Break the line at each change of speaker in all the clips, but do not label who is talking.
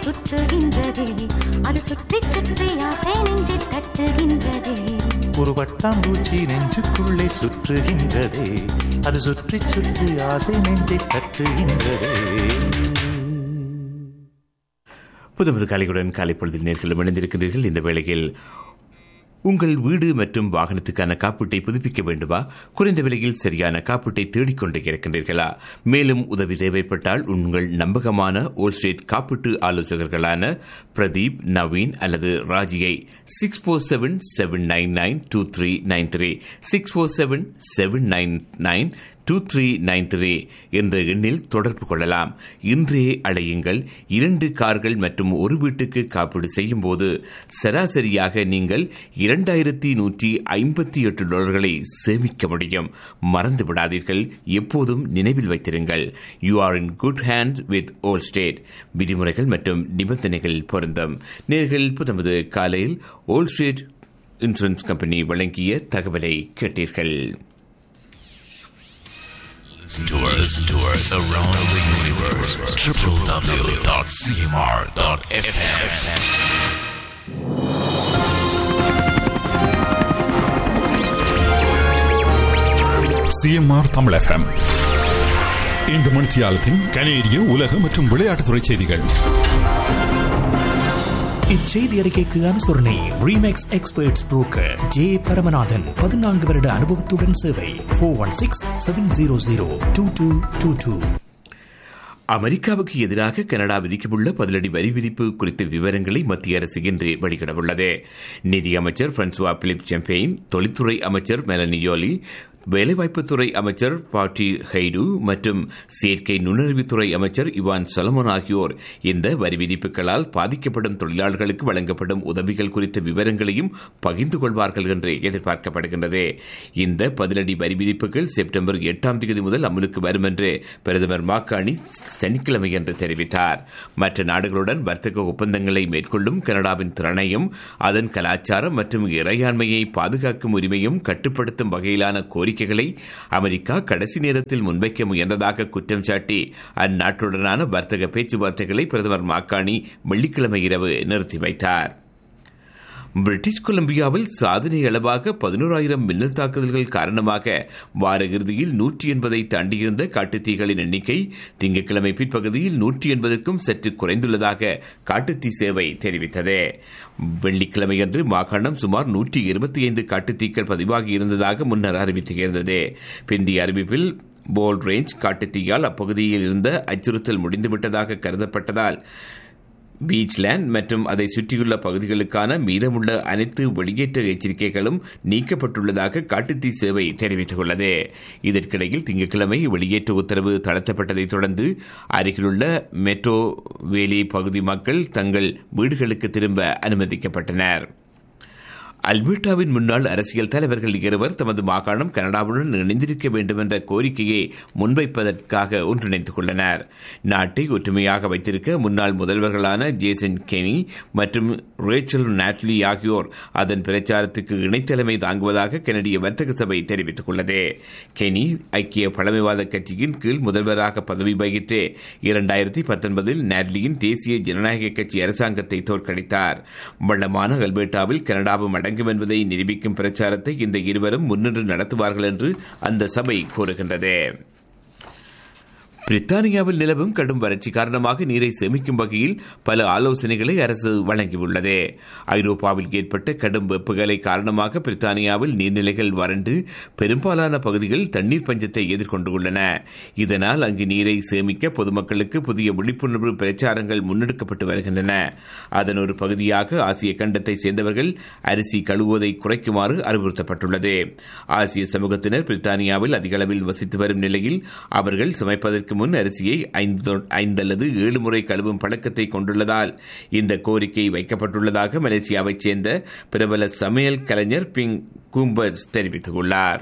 சுற்றுகின்றதே அது சுற்றி சுற்றி ஆசை நெஞ்சை தட்டுகின்றதே
ஒரு வட்டாம்பூச்சி நெஞ்சுக்குள்ளே சுற்றுகின்றதே அது சுற்றி சுற்றி ஆசை நெஞ்சை தட்டுகின்றதே
புதுமது காலையுடன் காலை பொழுதில் நேர்களும் இணைந்திருக்கிறீர்கள் இந்த வேளையில் உங்கள் வீடு மற்றும் வாகனத்துக்கான காப்பீட்டை புதுப்பிக்க வேண்டுமா குறைந்த விலையில் சரியான காப்பீட்டை தேடிக்கொண்டு இருக்கின்றீர்களா மேலும் உதவி தேவைப்பட்டால் உங்கள் நம்பகமான ஓல் ஸ்ட்ரீட் காப்பீட்டு ஆலோசகர்களான பிரதீப் நவீன் அல்லது ராஜியை six four seven seven nine nine two three nine three six four seven seven nine nine two three nine three என்ற எண்ணில் தொடர்பு கொள்ளலாம் இன்றே அழையுங்கள் இரண்டு கார்கள் மற்றும் ஒரு வீட்டுக்கு காப்பீடு செய்யும் போது சராசரியாக நீங்கள் இரண்டாயிரத்தி நூற்றி ஐம்பத்தி எட்டு டாலர்களை சேமிக்க முடியும் மறந்து விடாதீர்கள் எப்போதும் நினைவில் வைத்திருங்கள் you are in good hand with Allstate விதிமுறைகள் மற்றும் நிபந்தனைகள் பொருந்தும் நேர்கள் புதமது காலையில் ஓல் ஸ்ட்ரீட் இன்சூரன்ஸ் கம்பெனி வழங்கிய தகவலை கேட்டீர்கள்
Listen to us, to us around the universe. www.cmr.fm.
CMR Tamil FM இந்த மணித்தியாலத்தின் கனேடிய உலக மற்றும் விளையாட்டுத்துறை செய்திகள்
இச்செய்தி அறிக்கைக்கு அனுசரணை Remax experts broker J Paramanathan பதினான்கு வருட அனுபவத்துடன் சேவை four one six seven zero zero two two two two
அமெரிக்காவுக்கு எதிராக கனடா விதிக்கவுள்ள பதிலடி வரி விதிப்பு குறித்த விவரங்களை மத்திய அரசு இன்று வெளியிடவுள்ளது நிதியமைச்சர் பிரான்சுவா பிலிப் செம்பெயின் தொழில்துறை அமைச்சர் மெலனி யோலி வேலைவாய்ப்புத்துறை அமைச்சர் பாட்டி ஹைடு மற்றும் செயற்கை நுண்ணறிவுத்துறை அமைச்சர் இவான் சொலமன் ஆகியோர் இந்த வரி விதிப்புகளால் பாதிக்கப்படும் தொழிலாளர்களுக்கு வழங்கப்படும் உதவிகள் குறித்த விவரங்களையும் பகிர்ந்து கொள்வார்கள் என்று எதிர்பார்க்கப்படுகின்றது இந்த பதிலடி வரி விதிப்புகள் செப்டம்பர் எட்டாம் தேதி முதல் அமலுக்கு வரும் என்று பிரதமர் மாக்காணி சனிக்கிழமை என்று தெரிவித்தார் மற்ற நாடுகளுடன் வர்த்தக ஒப்பந்தங்களை மேற்கொள்ளும் கனடாவின் திறனையும் அதன் கலாச்சாரம் மற்றும் இறையாண்மையை பாதுகாக்கும் உரிமையும் கட்டுப்படுத்தும் வகையிலான கோரிக்கைகளை அமெரிக்கா கடைசி நேரத்தில் முன்வைக்க முயன்றதாக குற்றம் சாட்டி அந்நாட்டுடனான வர்த்தக பேச்சுவார்த்தைகளை பிரதமர் மாக்காணி வெள்ளிக்கிழமை இரவு நிறுத்தி வைத்தார் பிரிட்டிஷ் கொலம்பியாவில் சாதனை அளவாக பதினோராயிரம் மின்னல் தாக்குதல்கள் காரணமாக வார இறுதியில் நூற்றி எண்பதை தாண்டியிருந்த காட்டுத்தீகளின் எண்ணிக்கை திங்கட்கிழமை பிற்பகுதியில் நூற்றி எண்பதற்கும் சற்று குறைந்துள்ளதாக காட்டுத்தீ சேவை தெரிவித்தது வெள்ளிக்கிழமையன்று மாகாணம் சுமார் நூற்றி இருபத்தி ஐந்து காட்டுத்தீக்கள் பதிவாகி இருந்ததாக முன்னர் அறிவித்திருந்தது பிந்தைய அறிவிப்பில் போல் ரேஞ்ச் காட்டுத்தீயால் அப்பகுதியில் இருந்த அச்சுறுத்தல் முடிந்துவிட்டதாக கருதப்பட்டதால் பீச்லேண்ட் மற்றும் அதை சுற்றியுள்ள பகுதிகளுக்கான மீதமுள்ள அனைத்து வெளியேற்ற எச்சரிக்கைகளும் நீக்கப்பட்டுள்ளதாக காட்டுத்தீ சேவை தெரிவித்துள்ளது இதற்கிடையில் திங்கட்கிழமை வெளியேற்ற உத்தரவு தளர்த்தப்பட்டதைத் தொடர்ந்து அருகிலுள்ள மெட்ரோ வேலி பகுதி மக்கள் தங்கள் வீடுகளுக்கு திரும்ப அனுமதிக்கப்பட்டனர் அல்பர்டாவின் முன்னாள் அரசியல் தலைவர்கள் இருவர் தமது மாகாணம் கனடாவுடன் இணைந்திருக்க வேண்டும் என்ற கோரிக்கையை முன்வைப்பதற்காக ஒன்றிணைத்துக் கொண்டனர் நாட்டை ஒற்றுமையாக வைத்திருக்க முன்னாள் முதல்வர்களான ஜேசன் கெனி மற்றும் ரேச்சல் நாட்லி ஆகியோர் அதன் பிரச்சாரத்துக்கு இணைத்தலைமை தாங்குவதாக கனடிய வர்த்தக சபை தெரிவித்துள்ளது கெனி ஐக்கிய பழமைவாத கட்சியின் கீழ் முதல்வராக பதவி வகித்து இரண்டாயிரத்தி பத்தொன்பதில் நாட்லியின் தேசிய ஜனநாயக கட்சி அரசாங்கத்தை தோற்கடித்தார் வளமான அல்பர்டாவில் கனடாவும் அடங்கும் என்பதை நிரூபிக்கும் பிரச்சாரத்தை இந்த இருவரும் முன்னின்று நடத்துவார்கள் என்று அந்த சபை கூறுகின்றது பிரித்தானியாவில் நிலவும் கடும் வறட்சி காரணமாக நீரை சேமிக்கும் வகையில் பல ஆலோசனைகளை அரசு வழங்கியுள்ளது ஐரோப்பாவில் ஏற்பட்ட கடும் வெப்பகலை காரணமாக பிரித்தானியாவில் நீர்நிலைகள் வறண்டு பெரும்பாலான பகுதிகள் தண்ணீர் பஞ்சத்தை எதிர்கொண்டுள்ளன இதனால் அங்கு நீரை சேமிக்க பொதுமக்களுக்கு புதிய விழிப்புணர்வு பிரச்சாரங்கள் முன்னெடுக்கப்பட்டு வருகின்றன அதன் ஒரு பகுதியாக ஆசிய கண்டத்தை சேர்ந்தவர்கள் அரிசி கழுவுவதை குறைக்குமாறு அறிவுறுத்தப்பட்டுள்ளது ஆசிய சமூகத்தினர் பிரித்தானியாவில் அதிக அளவில் வசித்து வரும் நிலையில் அவர்கள் சமைப்பதற்கு முன் அரிசியை ஐந்து ஐந்து அல்லது ஏழு முறை கழுவும் பழக்கத்தை கொண்டுள்ளதால் இந்த கோரிக்கை வைக்கப்பட்டுள்ளதாக மலேசியாவைச் சேர்ந்த பிரபல சமையல் கலைஞர் பிங் கூம்பர்ஸ் தெரிவித்துள்ளார்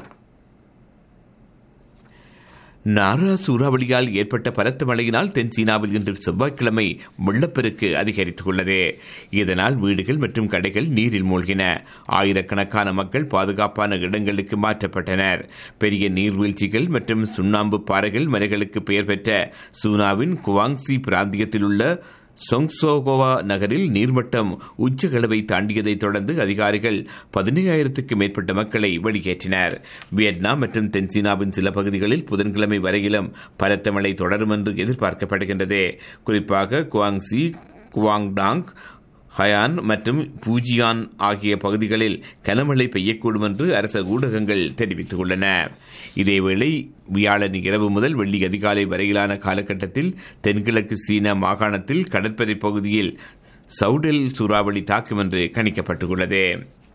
நாரா சூறாவளியால் ஏற்பட்ட பலத்த மழையினால் தென் சீனாவில் இன்று செவ்வாய்க்கிழமை வெள்ளப்பெருக்கு அதிகரித்துள்ளது இதனால் வீடுகள் மற்றும் கடைகள் நீரில் மூழ்கின ஆயிரக்கணக்கான மக்கள் பாதுகாப்பான இடங்களுக்கு மாற்றப்பட்டனர் பெரிய நீர்வீழ்ச்சிகள் மற்றும் சுண்ணாம்பு பாறைகள் மலைகளுக்கு பெயர் பெற்ற சூனாவின் குவாங்சி பிராந்தியத்தில் உள்ள சொங்சோகோவா நகரில் நீர்மட்டம் உச்சகளவை தாண்டியதைத் தொடர்ந்து அதிகாரிகள் பதினையாயிரத்துக்கு மேற்பட்ட மக்களை வெளியேற்றினர் வியட்நாம் மற்றும் தென்சீனாவின் சில பகுதிகளில் புதன்கிழமை வரையிலும் பலத்த மழை தொடரும் என்று எதிர்பார்க்கப்படுகின்றது குறிப்பாக குவாங்சி குவாங்டாங் ஹயான் மற்றும் பூஜியான் ஆகிய பகுதிகளில் கனமழை பெய்யக்கூடும் என்று அரச ஊடகங்கள் தெரிவித்துள்ளன இதேவேளை வியாழன் இரவு முதல் வெள்ளி அதிகாலை வரையிலான காலகட்டத்தில் தென்கிழக்கு சீன மாகாணத்தில் கடற்படை பகுதியில் சவுடெல் சூறாவளி தாக்கும் என்று கணிக்கப்பட்டுள்ளது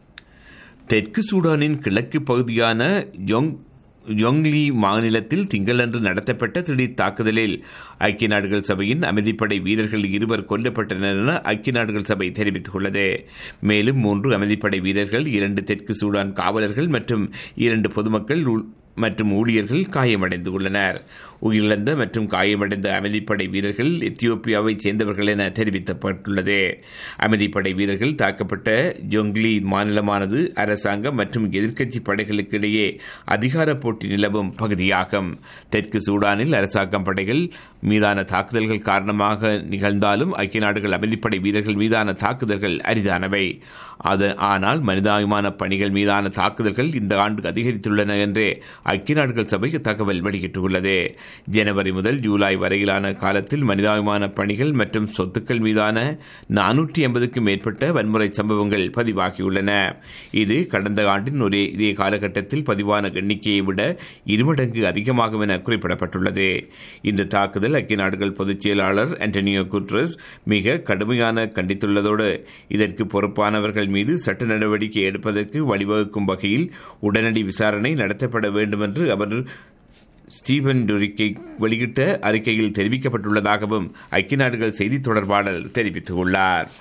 தெற்கு சூடானின் கிழக்கு பகுதியான ஜொங் ஜொங்லி மாநிலத்தில் திங்களன்று நடத்தப்பட்ட திடீர் தாக்குதலில் ஐக்கிய நாடுகள் சபையின் அமைதிப்படை வீரர்கள் இருவர் கொல்லப்பட்டனர் என ஐக்கிய நாடுகள் சபை தெரிவித்துள்ளது மேலும் மூன்று அமைதிப்படை வீரர்கள் இரண்டு தெற்கு சூடான் காவலர்கள் மற்றும் இரண்டு பொதுமக்கள் உள்- மற்றும் ஊழியர்கள் காயமடைந்துள்ளனர் உயிரிழந்த மற்றும் காயமடைந்த அமைதிப்படை வீரர்கள் எத்தியோப்பியாவைச் சேர்ந்தவர்கள் என தெரிவிக்கப்பட்டுள்ளது அமைதிப்படை வீரர்கள் தாக்கப்பட்ட ஜொங்லி மாநிலமானது அரசாங்கம் மற்றும் எதிர்க்கட்சி படைகளுக்கு இடையே அதிகார போட்டி நிலவும் பகுதியாகும் தெற்கு சூடானில் அரசாங்கம் படைகள் மீதான தாக்குதல்கள் காரணமாக நிகழ்ந்தாலும் ஐக்கிய நாடுகள் அமைதிப்படை வீரர்கள் மீதான தாக்குதல்கள் அரிதானவை அது ஆனால் மனிதாபிமான பணிகள் மீதான தாக்குதல்கள் இந்த ஆண்டு அதிகரித்துள்ளன என்று ஐக்கிய நாடுகள் சபை தகவல் வெளியிட்டுள்ளது ஜனவரி முதல் ஜூலை வரையிலான காலத்தில் மனிதாபிமான பணிகள் மற்றும் சொத்துக்கள் மீதான நானூற்றி எண்பதுக்கும் மேற்பட்ட வன்முறை சம்பவங்கள் பதிவாகியுள்ளன இது கடந்த ஆண்டின் ஒரே இதே காலகட்டத்தில் பதிவான எண்ணிக்கையை விட இருமடங்கு அதிகமாகும் என குறிப்பிடப்பட்டுள்ளது இந்த தாக்குதல் ஐக்கிய நாடுகள் பொதுச் செயலாளர் ஆண்டனியோ குட்ரஸ் மிக கடுமையான கண்டித்துள்ளதோடு இதற்கு பொறுப்பானவர்கள் மீது சட்ட நடவடிக்கை எடுப்பதற்கு வழிவகுக்கும் வகையில் உடனடி விசாரணை நடத்தப்பட வேண்டும் என்று அவர் ஸ்டீவன் டுரிக்கை வெளியிட்ட அறிக்கையில் தெரிவிக்கப்பட்டுள்ளதாகவும் ஐக்கிய நாடுகள் செய்தித் தொடர்பாளர் தெரிவித்துள்ளார்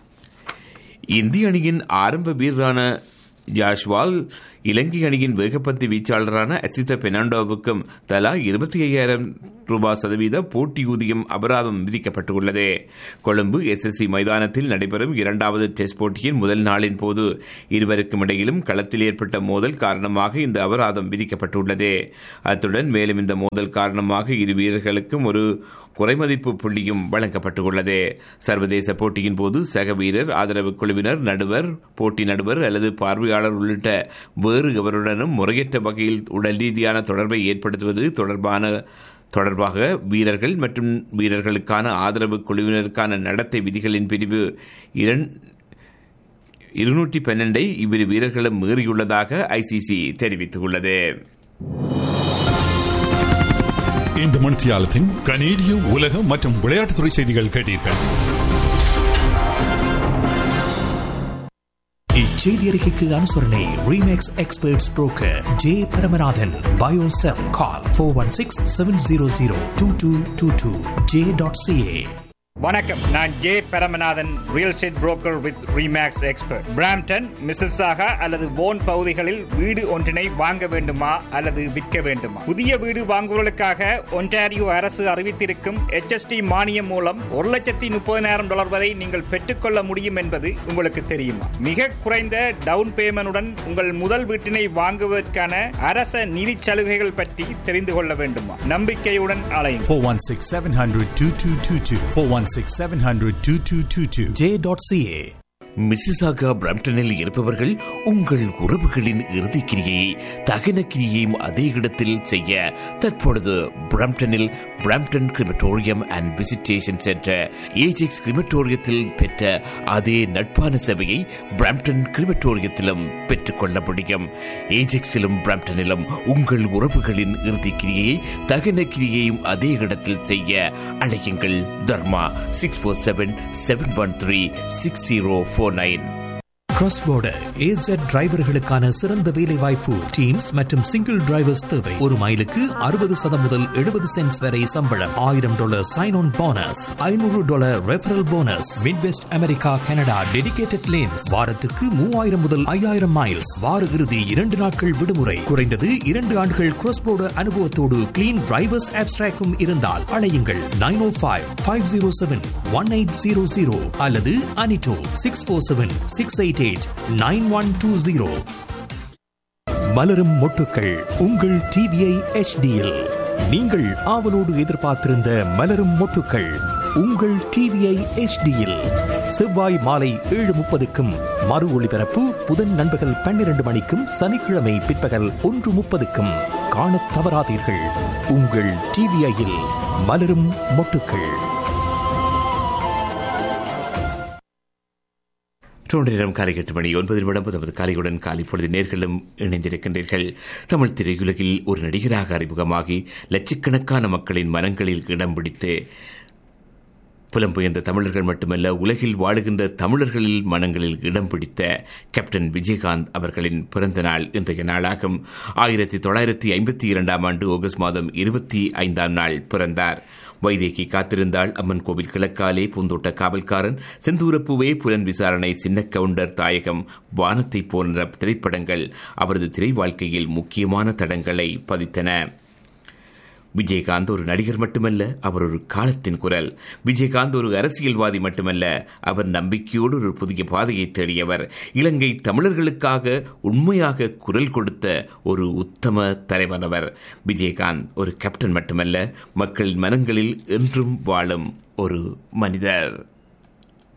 இந்திய அணியின் ஆரம்ப வீரரான ஜாஷ்வால் இலங்கை அணியின் வேகப்பந்து வீச்சாளரான அசித பெர்னாண்டோவுக்கும் தலா இருபத்தி ஐயாயிரம் ரூபாய் சதவீத போட்டி ஊதியம் அபராதம் விதிக்கப்பட்டுள்ளது கொழும்பு எஸ்எஸ்சி மைதானத்தில் நடைபெறும் இரண்டாவது டெஸ்ட் போட்டியின் முதல் நாளின் போது இருவருக்கும் இடையிலும் களத்தில் ஏற்பட்ட மோதல் காரணமாக இந்த அபராதம் விதிக்கப்பட்டுள்ளது அத்துடன் மேலும் இந்த மோதல் காரணமாக இரு வீரர்களுக்கும் ஒரு குறைமதிப்பு புள்ளியும் வழங்கப்பட்டுள்ளது சர்வதேச போட்டியின் போது சக வீரர் ஆதரவு குழுவினர் நடுவர் போட்டி நடுவர் அல்லது பார்வையாளர் உள்ளிட்ட வேறு எவருடனும் முறையற்ற வகையில் உடல் ரீதியான தொடர்பை ஏற்படுத்துவது தொடர்பான தொடர்பாக வீரர்கள் மற்றும் வீரர்களுக்கான ஆதரவு குழுவினருக்கான நடத்தை விதிகளின் பிரிவு இரண் இருநூற்றி பன்னெண்டை இவ்விரு வீரர்களும் மீறியுள்ளதாக ஐசிசி தெரிவித்துள்ளது
இந்த மணித்தியாலத்தின் கனேடிய உலக மற்றும் விளையாட்டுத்துறை செய்திகள் கேட்டீர்கள்
இச்செய்தி அறிக்கைக்கு அனுசரணை Remax experts broker J Paramanathan பயோசெல் call four one six seven zero zero two two two two J dot CA
வணக்கம் நான் J Paramanathan real estate broker with Remax expert Brampton Mississauga அல்லது போன் பகுதிகளில் வீடு ஒன்றினை வாங்க வேண்டுமா அல்லது விற்க வேண்டுமா புதிய வீடு வாங்குவதற்காக ஒன்டாரியோ அரசு அறிவித்திருக்கும் HST மானியம் மூலம் ஒரு லட்சத்தி முப்பதினாயிரம் டாலர் வரை நீங்கள் பெற்றுக்கொள்ள முடியும் என்பது உங்களுக்கு தெரியுமா மிக குறைந்த டவுன் பேமெண்டுடன் உங்கள் முதல் வீட்டினை வாங்குவதற்கான அரச நிதி சலுகைகள் பற்றி தெரிந்து கொள்ள வேண்டுமா நம்பிக்கையுடன் அலையுங்கள்
416 700 2222. 416 700 2222.
ஜே டாட் சிஏ
மிசிசாகா பிரம்டனில் இருப்பவர்கள் உங்கள் உறவுகளின் இறுதிக்கிரியை தகன கிரியையும் அதே இடத்தில் செய்ய தற்பொழுது பிரம்டனில் Brampton crematorium and visitation centre Ajax கிரிமட்டோரியத்தில் பெற்ற அதே நட்பான சேவையை பிரம்டன் கிரிமட்டோரியத்திலும் பெற்றுக்கொள்ள முடியும் ஏஜெக்ஸிலும் பிரம்டனிலும் உங்கள் உறவுகளின் இறுதிக்கிரியை தகன கிரியையும் அதே இடத்தில் செய்ய அழையுங்கள் Dharma six four seven seven one three six zero four nine
cross border AZ டிரைவர்களுக்கான சிறந்த வேலை வாய்ப்பு டீம்ஸ் மற்றும் சிங்கிள் டிரைவர்ஸ் தேவை ஒரு மைலுக்கு அறுபது சதம் முதல் எழுபது சென்ட்ஸ் வரை சம்பளம் ஆயிரம் டாலர் சைன் ஆன் போனஸ் ஐநூறு dollar referral bonus Midwest America Canada dedicated lanes வாரத்துக்கு மூவாயிரம் முதல் ஐயாயிரம் மைல்ஸ் வார இறுதி இரண்டு நாட்கள் விடுமுறை குறைந்தது இரண்டு ஆண்டுகள் கிராஸ் border அனுபவத்தோடு கிளீன் டிரைவர்ஸ் ஆப்ஸ்ட்ராக்கும் இருந்தால் அழையுங்கள் nine O five five zero seven one eight zero zero அல்லது அனிட்டோ six four seven six eight eight nine one two zero மலரும் மொட்டுக்கள் உங்கள் டிவிஐ எச்டியில் நீங்கள் ஆவலோடு எதிர்பார்த்திருந்த மலரும் மொட்டுக்கள் உங்கள் டிவிஐ எச்டியில் செவ்வாய் மாலை ஏழு முப்பதுக்கும் மறு ஒளிபரப்பு புதன் நண்பகல் பன்னிரண்டு மணிக்கும் சனிக்கிழமை பிற்பகல் ஒன்று முப்பதுக்கும் காணத் தவறாதீர்கள் உங்கள் டிவிஐயில் மலரும் மொட்டுக்கள்
டோண்டி நேரம் காலை எட்டு மணி ஒன்பது நிமிடம் நமது காலையுடன் காலை பொழுது நேர்களும் இணைந்திருக்கின்றீர்கள் தமிழ் திரையுலகில் ஒரு நடிகராக அறிமுகமாகி லட்சக்கணக்கான மக்களின் மனங்களில் இடம் பிடித்து புலம்பெயர்ந்த தமிழர்கள் மட்டுமல்ல உலகில் வாழுகின்ற தமிழர்களில் மனங்களில் இடம் பிடித்த கேப்டன் விஜயகாந்த் அவர்களின் பிறந்த நாள் இன்றைய நாளாகும் ஆயிரத்தி தொள்ளாயிரத்தி ஐம்பத்தி இரண்டாம் ஆண்டு ஆகஸ்ட் மாதம் இருபத்தி ஐந்தாம் நாள் பிறந்தார் வைதேகி காத்திருந்தாள் அம்மன் கோவில் கிழக்காலே பூந்தோட்ட காவல்காரன் செந்தூரப்பூவே புலன் விசாரணை சின்ன கவுண்டர் தாயகம் வானத்தை போன்ற திரைப்படங்கள் அவரது திரை வாழ்க்கையில் முக்கியமான தடங்களை பதித்தன விஜயகாந்த் ஒரு நடிகர் மட்டுமல்ல அவர் ஒரு காலத்தின் குரல் விஜயகாந்த் ஒரு அரசியல்வாதி மட்டுமல்ல அவர் நம்பிக்கையோடு ஒரு புதிய பாதையை தேடியவர் இலங்கை தமிழர்களுக்காக உண்மையாக குரல் கொடுத்த ஒரு உத்தம தலைவர் அவர் விஜயகாந்த் ஒரு கேப்டன் மட்டுமல்ல மக்கள் மனங்களில் என்றும் வாழும் ஒரு மனிதர்